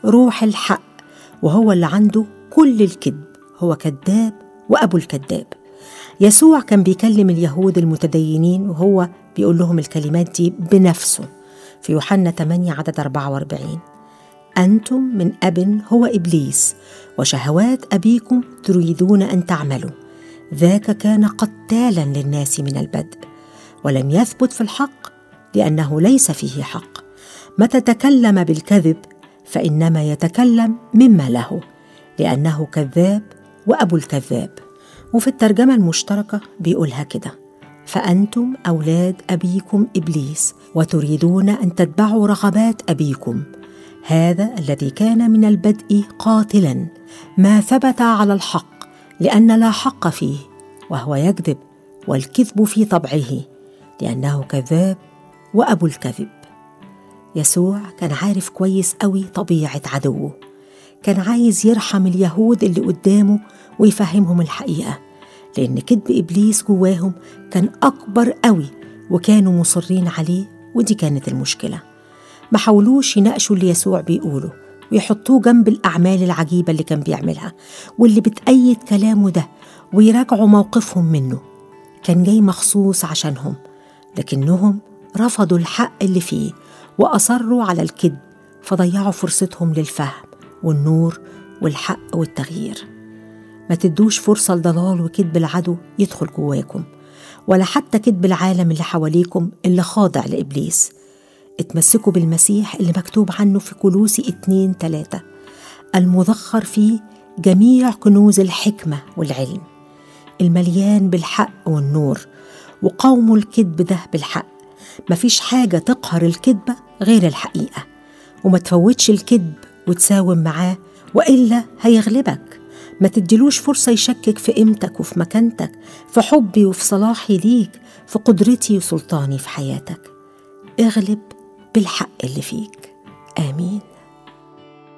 روح الحق وهو اللي عنده كل الكذب هو كذاب وأبو الكذاب يسوع كان بيكلم اليهود المتدينين وهو بيقول لهم الكلمات دي بنفسه في يوحنا 8 عدد 44 أنتم من أب هو إبليس وشهوات أبيكم تريدون أن تعملوا ذاك كان قتالا للناس من البدء ولم يثبت في الحق لأنه ليس فيه حق متى تكلم بالكذب فإنما يتكلم مما له لأنه كذاب وأبو الكذاب وفي الترجمة المشتركة بيقولها كده فأنتم أولاد أبيكم إبليس وتريدون أن تتبعوا رغبات أبيكم هذا الذي كان من البدء قاتلا ما ثبت على الحق لأن لا حق فيه وهو يكذب والكذب في طبعه لأنه كذاب وأبو الكذب يسوع كان عارف كويس قوي طبيعة عدوه كان عايز يرحم اليهود اللي قدامه ويفهمهم الحقيقة لأن كذب إبليس جواهم كان أكبر قوي وكانوا مصرين عليه ودي كانت المشكلة ما حاولوش يناقشوا اللي يسوع بيقوله ويحطوه جنب الأعمال العجيبة اللي كان بيعملها واللي بتأيد كلامه ده ويراجعوا موقفهم منه كان جاي مخصوص عشانهم لكنهم رفضوا الحق اللي فيه وأصروا على الكذب فضيعوا فرصتهم للفهم والنور والحق والتغيير ما تدوش فرصة لضلال وكذب العدو يدخل جواكم ولا حتى كذب العالم اللي حواليكم اللي خاضع لإبليس اتمسكوا بالمسيح اللي مكتوب عنه في كلوسي اتنين تلاتة المذخر فيه جميع كنوز الحكمة والعلم المليان بالحق والنور وقوم الكذب ده بالحق مفيش حاجة تقهر الكذبة غير الحقيقة وما تفوتش الكذب وتساوم معاه وإلا هيغلبك ما تديلوش فرصة يشكك في قيمتك وفي مكانتك في حبي وفي صلاحي ليك في قدرتي وسلطاني في حياتك اغلب بالحق اللي فيك آمين